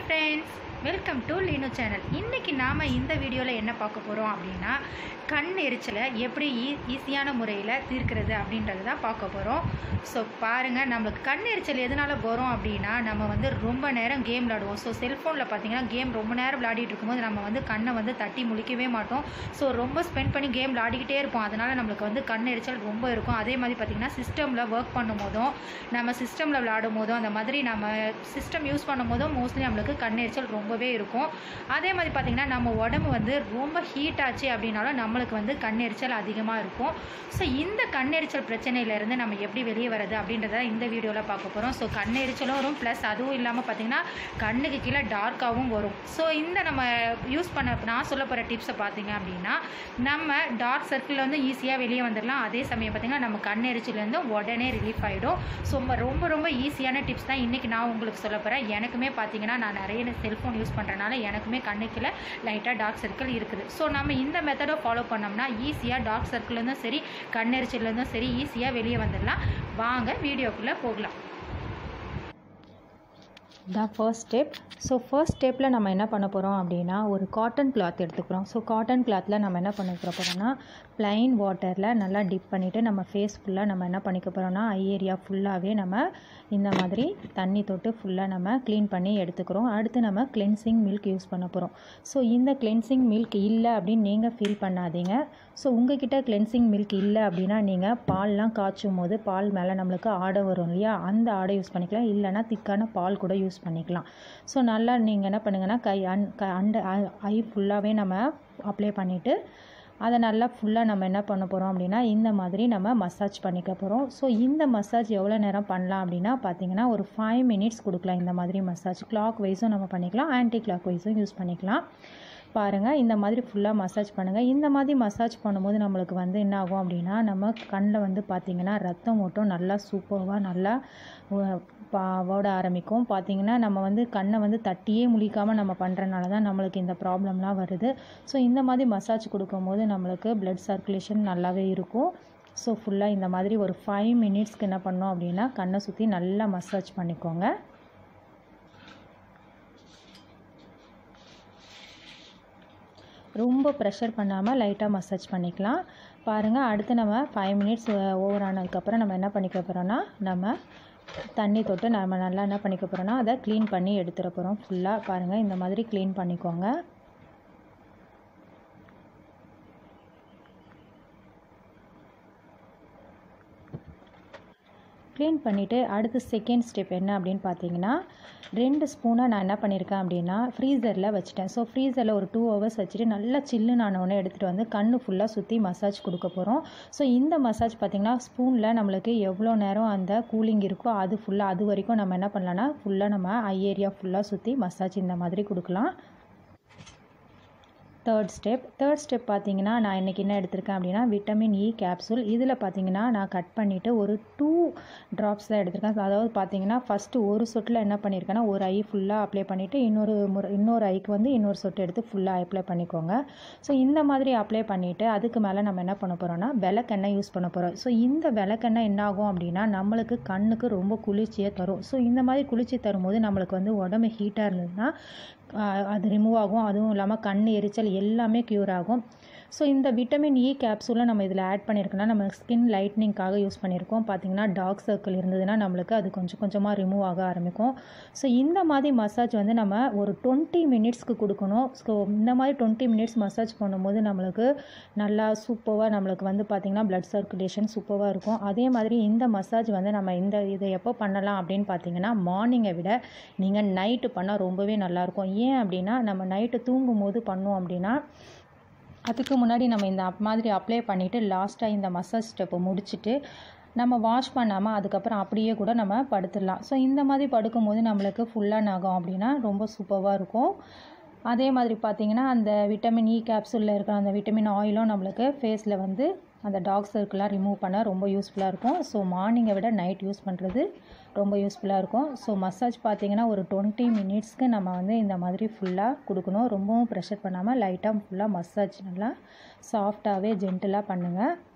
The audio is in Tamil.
friends welcome to Leenu channel இன்றைக்கி நாம் இந்த வீடியோவில் என்ன பார்க்க போகிறோம் அப்படின்னா கண் எரிச்சலை எப்படி ஈ ஈஸியான முறையில் தீர்க்கிறது அப்படின்றது தான் பார்க்க போகிறோம் ஸோ பாருங்கள் நம்மளுக்கு கண் எரிச்சல் எதனால் வரும் அப்படின்னா நம்ம வந்து ரொம்ப நேரம் கேம் விளாடுவோம் ஸோ செல்ஃபோனில் பார்த்தீங்கன்னா கேம் ரொம்ப நேரம் விளையாடிட்டு இருக்கும்போது நம்ம வந்து கண்ணை வந்து தட்டி முழிக்கவே மாட்டோம் ஸோ ரொம்ப ஸ்பெண்ட் பண்ணி கேம் விளையாடிக்கிட்டே இருப்போம் அதனால் நம்மளுக்கு வந்து கண் எரிச்சல் ரொம்ப இருக்கும் அதே மாதிரி பார்த்திங்கன்னா சிஸ்டமில் ஒர்க் பண்ணும் போதும் நம்ம சிஸ்டமில் விளையாடும் போதும் அந்த மாதிரி நம்ம சிஸ்டம் யூஸ் பண்ணும் போதும் மோஸ்ட்லி நம்மளுக்கு கண் எரிச்சல் ரொம்பவே இருக்கும் அதே மாதிரி பார்த்திங்கன்னா நம்ம உடம்பு வந்து ரொம்ப ஹீட் ஆச்சு அப்படின்னாலும் நம்மளுக்கு வந்து கண் எரிச்சல் அதிகமாக இருக்கும் ஸோ இந்த கண் எரிச்சல் பிரச்சனையிலேருந்து நம்ம எப்படி வெளியே வர்றது அப்படின்றத இந்த வீடியோவில் பார்க்க போகிறோம் ஸோ கண் எரிச்சலும் வரும் ப்ளஸ் அதுவும் இல்லாமல் பார்த்திங்கன்னா கண்ணுக்கு கீழே டார்க்காகவும் வரும் ஸோ இந்த நம்ம யூஸ் பண்ண நான் சொல்ல போகிற டிப்ஸை பார்த்தீங்க அப்படின்னா நம்ம டார்க் சர்க்கிளில் வந்து ஈஸியாக வெளியே வந்துடலாம் அதே சமயம் பார்த்திங்கன்னா நம்ம கண் எரிச்சலேருந்து உடனே ரிலீஃப் ஆகிடும் ஸோ ரொம்ப ரொம்ப ஈஸியான டிப்ஸ் தான் இன்றைக்கி நான் உங்களுக்கு சொல்ல போகிறேன் எனக்குமே பார்த்தீங்கன்னா நான் நிறைய செல்ஃபோன் யூஸ் பண்ணுறனால எனக்குமே கண்ணுக்குள்ள லைட்டாக டார்க் சர்க்கிள் இருக்குது ஸோ நம்ம இந்த மெத்தடை ஃபாலோ பண்ணோம்னா ஈஸியாக டார்க் சர்க்கிள்லேருந்தும் சரி கண்ணெரிச்சல்லேருந்தும் சரி ஈஸியாக வெளியே வந்துடலாம் வாங்க வீடியோக்குள்ளே போகலாம் தான் ஃபர்ஸ்ட் ஸ்டெப் ஸோ ஃபர்ஸ்ட் ஸ்டெப்பில் நம்ம என்ன பண்ண போகிறோம் அப்படின்னா ஒரு காட்டன் கிளாத் எடுத்துக்கிறோம் ஸோ காட்டன் கிளாத்தில் நம்ம என்ன பண்ணிக்க போகிறோம்னா ப்ளைன் வாட்டரில் நல்லா டிப் பண்ணிவிட்டு நம்ம ஃபேஸ் ஃபுல்லாக நம்ம என்ன பண்ணிக்க போகிறோம்னா ஐ ஏரியா ஃபுல்லாகவே நம்ம இந்த மாதிரி தண்ணி தொட்டு ஃபுல்லாக நம்ம க்ளீன் பண்ணி எடுத்துக்கிறோம் அடுத்து நம்ம கிளென்சிங் மில்க் யூஸ் பண்ண போகிறோம் ஸோ இந்த கிளென்சிங் மில்க் இல்லை அப்படின்னு நீங்கள் ஃபீல் பண்ணாதீங்க ஸோ உங்ககிட்ட கிளென்சிங் மில்க் இல்லை அப்படின்னா நீங்கள் பால்லாம் காய்ச்சும் போது பால் மேலே நம்மளுக்கு ஆடை வரும் இல்லையா அந்த ஆடை யூஸ் பண்ணிக்கலாம் இல்லைனா திக்கான பால் கூட யூஸ் பண்ணிக்கலாம் ஸோ நல்லா நீங்கள் என்ன பண்ணுங்கன்னா கை அன் க அண்ட ஐ ஃபுல்லாகவே நம்ம அப்ளை பண்ணிவிட்டு அதை நல்லா ஃபுல்லாக நம்ம என்ன பண்ண போகிறோம் அப்படின்னா இந்த மாதிரி நம்ம மசாஜ் பண்ணிக்க போகிறோம் ஸோ இந்த மசாஜ் எவ்வளோ நேரம் பண்ணலாம் அப்படின்னா பார்த்தீங்கன்னா ஒரு ஃபைவ் மினிட்ஸ் கொடுக்கலாம் இந்த மாதிரி மசாஜ் கிளாக் வைஸும் நம்ம பண்ணிக்கலாம் ஆன்டி கிளாக் வைஸும் யூஸ் பண்ணிக்கலாம் பாருங்கள் இந்த மாதிரி ஃபுல்லாக மசாஜ் பண்ணுங்கள் இந்த மாதிரி மசாஜ் பண்ணும்போது நம்மளுக்கு வந்து என்ன ஆகும் அப்படின்னா நம்ம கண்ணில் வந்து பார்த்திங்கன்னா ரத்தம் ஓட்டம் நல்லா சூப்பராக நல்லா பா ஓட ஆரம்பிக்கும் பார்த்திங்கன்னா நம்ம வந்து கண்ணை வந்து தட்டியே முழிக்காமல் நம்ம பண்ணுறனால தான் நம்மளுக்கு இந்த ப்ராப்ளம்லாம் வருது ஸோ இந்த மாதிரி மசாஜ் கொடுக்கும்போது நம்மளுக்கு பிளட் சர்க்குலேஷன் நல்லாவே இருக்கும் ஸோ ஃபுல்லாக இந்த மாதிரி ஒரு ஃபைவ் மினிட்ஸ்க்கு என்ன பண்ணோம் அப்படின்னா கண்ணை சுற்றி நல்லா மசாஜ் பண்ணிக்கோங்க ரொம்ப ப்ரெஷர் பண்ணாமல் லைட்டாக மசாஜ் பண்ணிக்கலாம் பாருங்கள் அடுத்து நம்ம ஃபைவ் மினிட்ஸ் ஓவர் ஆனதுக்கப்புறம் நம்ம என்ன பண்ணிக்க போகிறோன்னா நம்ம தண்ணி தொட்டு நம்ம நல்லா என்ன பண்ணிக்க போகிறோன்னா அதை க்ளீன் பண்ணி எடுத்துட போகிறோம் ஃபுல்லாக பாருங்கள் இந்த மாதிரி க்ளீன் பண்ணிக்கோங்க க்ளீன் பண்ணிவிட்டு அடுத்து செகண்ட் ஸ்டெப் என்ன அப்படின்னு பார்த்தீங்கன்னா ரெண்டு ஸ்பூனை நான் என்ன பண்ணியிருக்கேன் அப்படின்னா ஃப்ரீசரில் வச்சுட்டேன் ஸோ ஃப்ரீசரில் ஒரு டூ ஹவர்ஸ் வச்சுட்டு நல்லா சில்லு நானோடனே எடுத்துகிட்டு வந்து கண்ணு ஃபுல்லாக சுற்றி மசாஜ் கொடுக்க போகிறோம் ஸோ இந்த மசாஜ் பார்த்திங்கன்னா ஸ்பூனில் நம்மளுக்கு எவ்வளோ நேரம் அந்த கூலிங் இருக்கோ அது ஃபுல்லாக அது வரைக்கும் நம்ம என்ன பண்ணலான்னா ஃபுல்லாக நம்ம ஐ ஏரியா ஃபுல்லாக சுற்றி மசாஜ் இந்த மாதிரி கொடுக்கலாம் தேர்ட் ஸ்டெப் தேர்ட் ஸ்டெப் பார்த்தீங்கன்னா நான் இன்றைக்கி என்ன எடுத்திருக்கேன் அப்படின்னா விட்டமின் இ கேப்சூல் இதில் பார்த்தீங்கன்னா நான் கட் பண்ணிவிட்டு ஒரு டூ ட்ராப்ஸ் தான் எடுத்திருக்கேன் அதாவது பார்த்தீங்கன்னா ஃபஸ்ட்டு ஒரு சொட்டில் என்ன பண்ணியிருக்கேன்னா ஒரு ஐ ஃபுல்லாக அப்ளை பண்ணிவிட்டு இன்னொரு முறை இன்னொரு ஐக்கு வந்து இன்னொரு சொட்டு எடுத்து ஃபுல்லாக அப்ளை பண்ணிக்கோங்க ஸோ இந்த மாதிரி அப்ளை பண்ணிவிட்டு அதுக்கு மேலே நம்ம என்ன பண்ண போகிறோம்னா விளக்கெண்ணெய் யூஸ் பண்ண போகிறோம் ஸோ இந்த விளக்கெண்ணெய் என்ன ஆகும் அப்படின்னா நம்மளுக்கு கண்ணுக்கு ரொம்ப குளிர்ச்சியை தரும் ஸோ இந்த மாதிரி குளிர்ச்சி தரும்போது நம்மளுக்கு வந்து உடம்பு ஹீட்டாக இருந்ததுன்னா அது ரிமூவ் ஆகும் அதுவும் இல்லாமல் கண் எரிச்சல் எல்லாமே க்யூர் ஆகும் ஸோ இந்த விட்டமின் இ கேப்சூலை நம்ம இதில் ஆட் பண்ணியிருக்கோன்னா நம்ம ஸ்கின் லைட்னிங்காக யூஸ் பண்ணியிருக்கோம் பார்த்திங்கன்னா டார்க் சர்க்கிள் இருந்ததுன்னா நம்மளுக்கு அது கொஞ்சம் கொஞ்சமாக ரிமூவ் ஆக ஆரம்பிக்கும் ஸோ இந்த மாதிரி மசாஜ் வந்து நம்ம ஒரு டுவெண்ட்டி மினிட்ஸ்க்கு கொடுக்கணும் ஸோ இந்த மாதிரி டுவெண்ட்டி மினிட்ஸ் மசாஜ் பண்ணும்போது நம்மளுக்கு நல்லா சூப்பராக நம்மளுக்கு வந்து பார்த்திங்கன்னா ப்ளட் சர்க்குலேஷன் சூப்பராக இருக்கும் அதே மாதிரி இந்த மசாஜ் வந்து நம்ம இந்த இதை எப்போ பண்ணலாம் அப்படின்னு பார்த்தீங்கன்னா மார்னிங்கை விட நீங்கள் நைட்டு பண்ணால் ரொம்பவே நல்லாயிருக்கும் ஏன் அப்படின்னா நம்ம நைட்டு தூங்கும் போது பண்ணோம் அப்படின்னா அதுக்கு முன்னாடி நம்ம இந்த மாதிரி அப்ளை பண்ணிவிட்டு லாஸ்ட்டாக இந்த மசாஜ் ஸ்டெப்பை முடிச்சுட்டு நம்ம வாஷ் பண்ணாமல் அதுக்கப்புறம் அப்படியே கூட நம்ம படுத்துடலாம் ஸோ இந்த மாதிரி படுக்கும்போது நம்மளுக்கு ஃபுல்லாக நகம் அப்படின்னா ரொம்ப சூப்பராக இருக்கும் அதே மாதிரி பார்த்திங்கன்னா அந்த விட்டமின் இ கேப்சூலில் இருக்கிற அந்த விட்டமின் ஆயிலும் நம்மளுக்கு ஃபேஸில் வந்து அந்த டார்க் சர்க்கிளாக ரிமூவ் பண்ண ரொம்ப யூஸ்ஃபுல்லாக இருக்கும் ஸோ மார்னிங்கை விட நைட் யூஸ் பண்ணுறது ரொம்ப யூஸ்ஃபுல்லாக இருக்கும் ஸோ மசாஜ் பார்த்திங்கன்னா ஒரு டுவெண்ட்டி மினிட்ஸ்க்கு நம்ம வந்து இந்த மாதிரி ஃபுல்லாக கொடுக்கணும் ரொம்பவும் ப்ரெஷர் பண்ணாமல் லைட்டாக ஃபுல்லாக மசாஜ் நல்லா சாஃப்டாகவே ஜென்டிலாக பண்ணுங்கள்